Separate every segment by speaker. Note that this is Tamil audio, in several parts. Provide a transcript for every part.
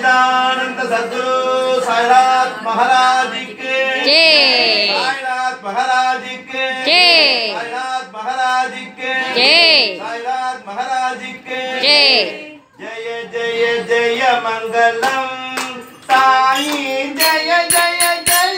Speaker 1: सच्चिदानंद सद्गुरु साईनाथ महाराज के
Speaker 2: जय।
Speaker 1: साईनाथ महाराज के
Speaker 2: जय।
Speaker 1: साईनाथ महाराज के
Speaker 2: जय।
Speaker 1: साईनाथ महाराज के
Speaker 2: जय।
Speaker 1: जय जय जय मंगलम साई जय जय जय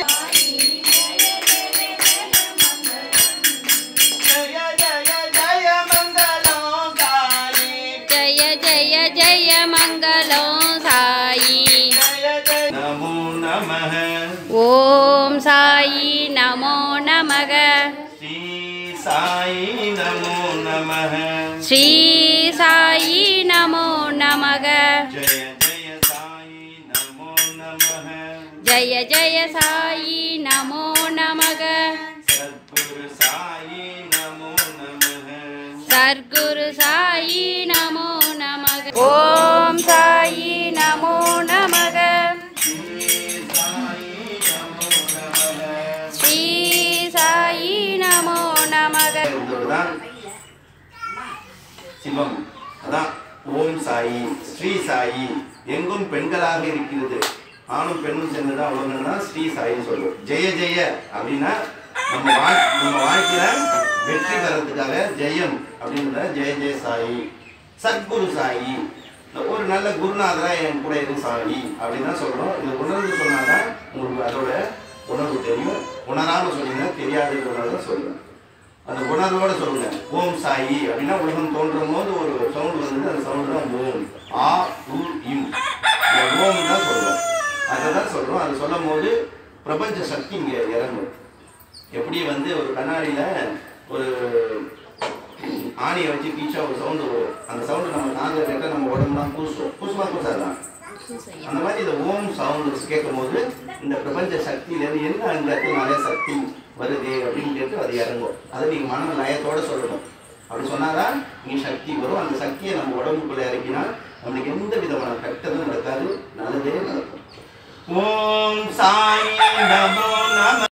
Speaker 1: जय जय जय मंगलम साई
Speaker 2: जय जय जय मंगलो साई
Speaker 1: जय जय नमो नमः
Speaker 2: ओम साई नमो नमः
Speaker 1: श्री साई नमो नमः
Speaker 2: श्री साई नमो नमः
Speaker 1: जय जय साई नमो नमः
Speaker 2: जय जय साई नमो नमः
Speaker 1: सद्गुरु साई नमो नमः
Speaker 2: सद्गुरु साई नमो नमः ओम साई नमो नमः
Speaker 1: श्री साई नमो नमः
Speaker 2: श्री साई नमो नमः
Speaker 1: என்பதுதான் சிவம் அதான் ஓம் சாயி ஸ்ரீ சாயி எங்கும் பெண்களாக இருக்கிறது ஆணும் பெண்ணும் சேர்ந்துதான் உலகம்னா ஸ்ரீ சாயின்னு சொல்லுவோம் ஜெய ஜெய அப்படின்னா நம்ம வாழ் நம்ம வாழ்க்கையில வெற்றி பெறதுக்காக ஜெயம் அப்படின்ற ஜெய ஜெய சாயி சத்குரு சாயி ஒரு நல்ல குருநாதரா என் கூட இருக்கு சாயி அப்படின்னு தான் சொல்றோம் இது உணர்ந்து சொன்னாதான் உங்களுக்கு அதோட உணர்வு தெரியும் உணராம சொன்னீங்கன்னா தெரியாதுன்றத சொல்லுவேன் அந்த உணர்வோட சொல்லுங்க ஓம் சாயி அப்படின்னா உலகம் தோன்றும் போது ஒரு சவுண்ட் வந்து அந்த சவுண்ட் தான் ஓம் ஆ உ இம் இந்த ஓம் தான் சொல்றோம் அதை தான் சொல்றோம் அதை சொல்லும் போது பிரபஞ்ச சக்தி இங்க இறங்கும் எப்படி வந்து ஒரு கண்ணாடியில ஒரு ஆணியை வச்சு கீச்சா ஒரு சவுண்டு வரும் அந்த சவுண்டு நம்ம தாங்க கேட்ட நம்ம உடம்புலாம் பூசும் பூசுமா பூசாதான் அந்த மாதிரி இந்த ஓம் சவுண்ட் கேட்கும் போது இந்த பிரபஞ்ச சக்தியிலேருந்து என்ன இந்த இடத்துல நிறைய சக்தி வருது அப்படின்னு கேட்டு அது இறங்கும் அதை நீங்க மன லயத்தோட சொல்லணும் அப்படி சொன்னாதான் நீ சக்தி வரும் அந்த சக்தியை நம்ம உடம்புக்குள்ள இறக்கினா நம்மளுக்கு எந்த விதமான கெட்டதும் நடக்காது நல்லதே நடக்கும் ஓம் சாய் நமோ